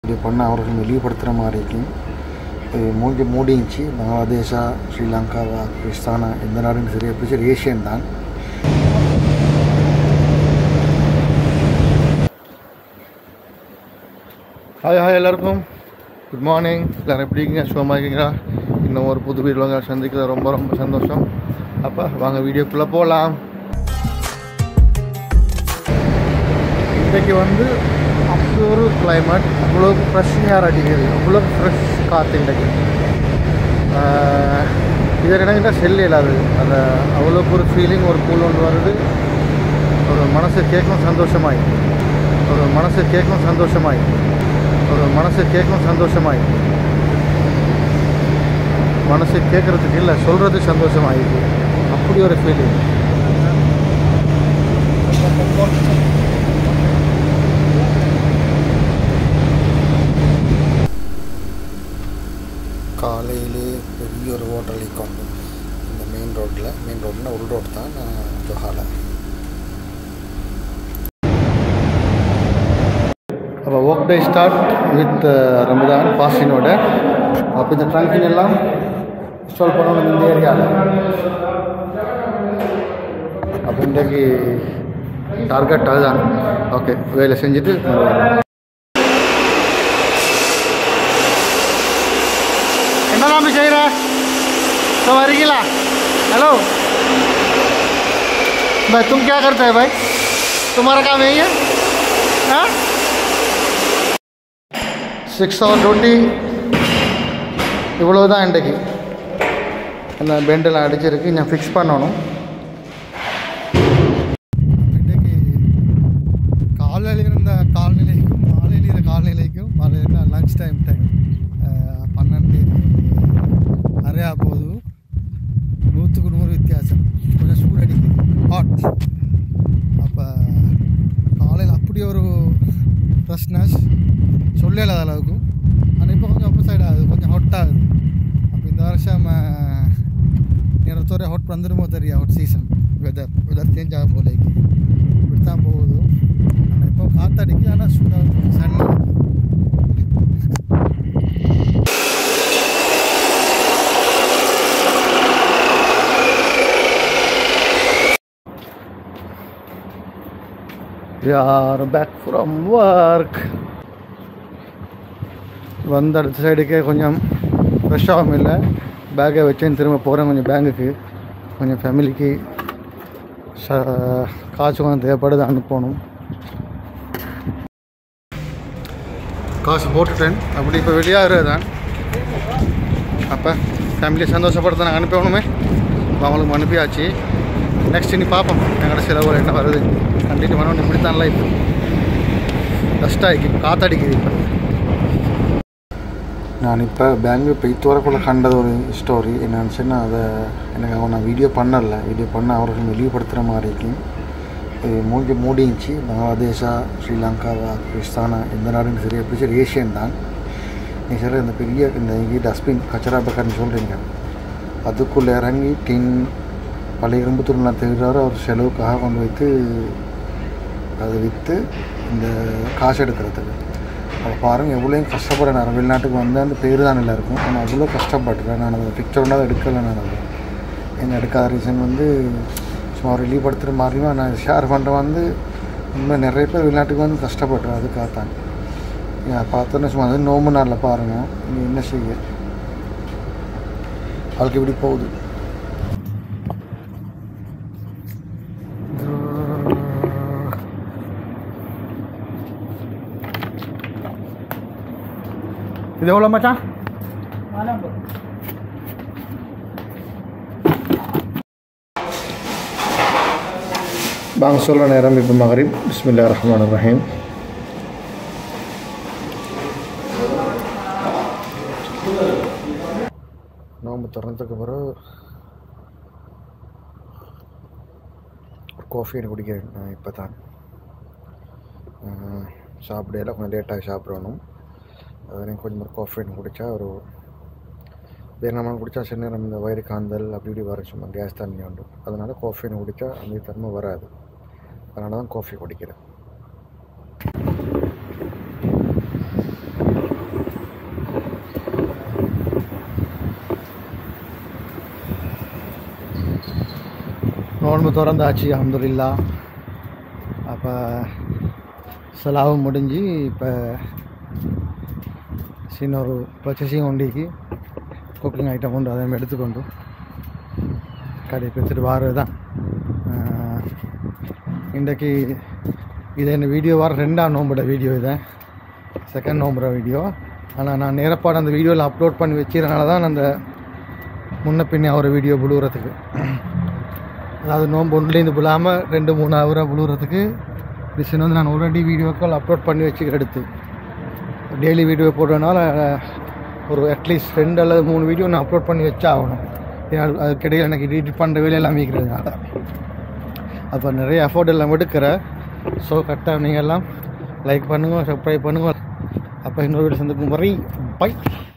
இப்படி பண்ண அவர்கள் வெளிப்படுத்துகிற மாதிரிக்கும் இது மூஞ்சி மூடிச்சு பங்களாதேஷா ஸ்ரீலங்காவா பாகிஸ்தானா எந்த நாடுன்னு சரி எப்படி சரி ஏஷியன் தான் ஹாய் ஹாய் எல்லாருக்கும் குட் மார்னிங் எல்லோரும் எப்படி இருக்கீங்க சுகமாக இருக்கீங்களா இன்னும் ஒரு புது வீடியோ வாங்க சந்திக்கிறது ரொம்ப ரொம்ப சந்தோஷம் அப்போ வாங்க வீடியோக்குள்ளே போகலாம் இன்றைக்கு வந்து அப்படி ஒரு கிளைமேட் அவ்வளோ ஃப்ரெஷ் ஏர் அடிக்குது அவ்வளோ ஃப்ரெஷ் காற்று இன்றைக்கு இதை நினைக்கிட்டா செல் இல்லாது அந்த அவ்வளோக்கு ஒரு ஃபீலிங் ஒரு கூல் ஒன்று வருது ஒரு மனசு கேட்கும் சந்தோஷமாய் ஒரு மனசு கேட்கும் சந்தோஷமாய் ஒரு மனசு கேட்கும் சந்தோஷமாய் மனசு கேட்குறதுக்கு இல்லை சொல்கிறது சந்தோஷமாயிருக்கு அப்படி ஒரு ஃபீலிங் காலையிலே பெரிய ஒரு ஹோட்டல் கொண்டு இந்த மெயின் ரோட்டில் மெயின் ரோட்னா உள் ரோடு தான் ஜொஹால அப்போ work day start with Ramadan பாசினோட அப்போ இந்த ட்ரங்கின் எல்லாம் இன்ஸ்டால் பண்ணணும் இந்த ஏரியாவில் அப்போ இன்றைக்கு டார்கெட் அதுதான் ஓகே வேலை செஞ்சுட்டு என்ன நாம செய்கிற तो வரீங்களா हेलो भाई तुम क्या करते हैं भाई तुम्हारा काम यही है हाँ சிக்ஸ் ஹவர் டியூட்டி இவ்வளோ தான் இன்றைக்கு அந்த பெண்டெல்லாம் அடிச்சிருக்கு நான் ஃபிக்ஸ் பண்ணணும் இன்றைக்கு காலையில் இருந்த கால்நிலைக்கும் மாலையில் இருந்த கால்நிலைக்கும் மாலையில் லஞ்ச் டைம் டைம் பன்னெண்டு நிறையா போகுது நூற்றுக்கு நூறு வித்தியாசம் கொஞ்சம் சூடு அடிக்குது ஹாட் அப்போ காலையில் அப்படி ஒரு ஃப்ரெஷ்னஸ் சொல்லல அளவுக்கு ஆனால் இப்போ கொஞ்சம் அப்போ ஆகுது கொஞ்சம் ஹாட் ஆகுது அப்போ இந்த வருஷம் நேரத்தோட ஹாட் வந்துடுமோ தெரியும் hot season weather weather change ஆக போல இப்படி தான் போகுது ஆனால் இப்போ காற்றடிக்கு ஆனால் சூடாக sun We are back from work. வந்த அடுத்த சைடுக்கே கொஞ்சம் ஃப்ரெஷ்ஷாகவும் இல்லை பேக்கை வச்சேன் திரும்ப போகிறேன் கொஞ்சம் பேங்குக்கு கொஞ்சம் ஃபேமிலிக்கு காசு கொஞ்சம் தேவைப்படுது அனுப்பணும் காசு போட்டுட்டேன் அப்படி இப்போ வெளியாகிறது தான் அப்போ ஃபேமிலியை சந்தோஷப்படுத்த நாங்கள் அனுப்பணுமே அவங்களுக்கு அனுப்பியாச்சு நெக்ஸ்ட் இனி பார்ப்போம் எங்களோட செலவு என்ன வருது கண்டினியூ பண்ணணும் இப்படி தான் லைஃப் டஸ்ட்டாக காற்றடிக்குது இப்போ நான் இப்போ பெங்களூர் போயிட்டு வரக்குள்ள கண்டது ஒரு ஸ்டோரி என்னன்னு சொன்னால் அதை எனக்கு அவன் நான் வீடியோ பண்ணல வீடியோ பண்ண அவர்கள் வெளிப்படுத்துகிற மாதிரிக்கும் இது மூஞ்சி மூடிச்சு பங்களாதேஷா ஸ்ரீலங்காவா பாகிஸ்தானா எந்த நாடுன்னு சரி எப்படி சரி ஏஷியன் தான் நீ சார் இந்த பெரிய இந்த இங்கே டஸ்ட்பின் கச்சரா பக்கர்னு சொல்கிறீங்க அதுக்குள்ளே இறங்கி டின் பழைய இரும்பு துணிலாம் தெரிகிறாரு அவர் செலவுக்காக கொண்டு வைத்து அதை விற்று இந்த காசு எடுக்கிறதுக்கு அப்போ பாருங்கள் எவ்வளோ கஷ்டப்படுறேன் நான் வெளிநாட்டுக்கு வந்து அந்த பேர் தான் நல்லா இருக்கும் ஆனால் அவ்வளோ கஷ்டப்படுறேன் நான் அந்த பிக்சர் ஒன்றாவது எடுக்கலை நான் அதை என்ன எடுக்காத ரீசன் வந்து சும்மா ரிலீவ் படுத்துகிற மாதிரியும் நான் ஷேர் பண்ணுற வந்து உண்மை நிறைய பேர் வெளிநாட்டுக்கு வந்து கஷ்டப்படுறேன் அதுக்காக தான் நான் பார்த்தோன்னே சும்மா அது நோம்பு நாளில் பாருங்கள் நீ என்ன செய்ய அவளுக்கு இப்படி போகுது இது எவ்வளோ மச்சான் வாங்க சொல்ல நேரம் இப்போ மகரிப் பிஸ்மில்லா ரஹ்மான் ரஹீம் நோம்பு திறந்ததுக்கு பிறகு காஃபி எனக்கு குடிக்கிறேன் நான் இப்போ தான் சாப்பிடையில கொஞ்சம் லேட்டாக சாப்பிடணும் அதனையும் கொஞ்சம் ஒரு காஃபி எனக்கு குடித்தா ஒரு வேறு நம்ம குடித்தா சில நேரம் இந்த வயிறு காந்தல் அப்படி இப்படி வர சும்மா கேஸ் தண்ணி உண்டு அதனால் காஃபி குடித்தா அந்த தன்மை வராது அதனால தான் காஃபி குடிக்கிறேன் நோன்பு திறந்தாச்சு அல்ஹம்துலில்லா அப்போ செலாவும் முடிஞ்சு இப்போ சின்ன ஒரு பர்ச்சேசிங் ஒண்டிக்கு குக்கிங் ஐட்டம் உண்டு அதை எடுத்துக்கொண்டு கடைக்கு எடுத்துகிட்டு வாரது தான் இன்றைக்கு இது என்ன வீடியோ வர ரெண்டாம் நோம்போட வீடியோ இதை செகண்ட் நோம்புற வீடியோ ஆனால் நான் நேரப்பாடு அந்த வீடியோவில் அப்லோட் பண்ணி வச்சதுனால தான் அந்த முன்ன பின்னே ஒரு வீடியோ புழுவுறதுக்கு அதாவது நோம்பு ஒன்றுலேருந்து புழாமல் ரெண்டு மூணு ஹவராக புழுவுறதுக்கு மிஷின் வந்து நான் ஆல்ரெடி வீடியோக்கள் அப்லோட் பண்ணி வச்சுக்க எடுத்து டெய்லி வீடியோ போடுறதுனால ஒரு அட்லீஸ்ட் ரெண்டு அல்லது மூணு வீடியோ நான் அப்லோட் பண்ணி வச்சா ஆகணும் ஏன்னா அதுக்கிடையில் எனக்கு எடிட் பண்ணுற வேலையெல்லாம் மீக்கிறதுனால அப்போ நிறைய எஃபோர்ட் எல்லாம் எடுக்கிற ஸோ கரெக்டாக நீங்கள் எல்லாம் லைக் பண்ணுங்கள் சப்ஸ்கிரைப் பண்ணுங்கள் அப்போ இன்னொரு வீடியோ சந்திக்கும் வரை பை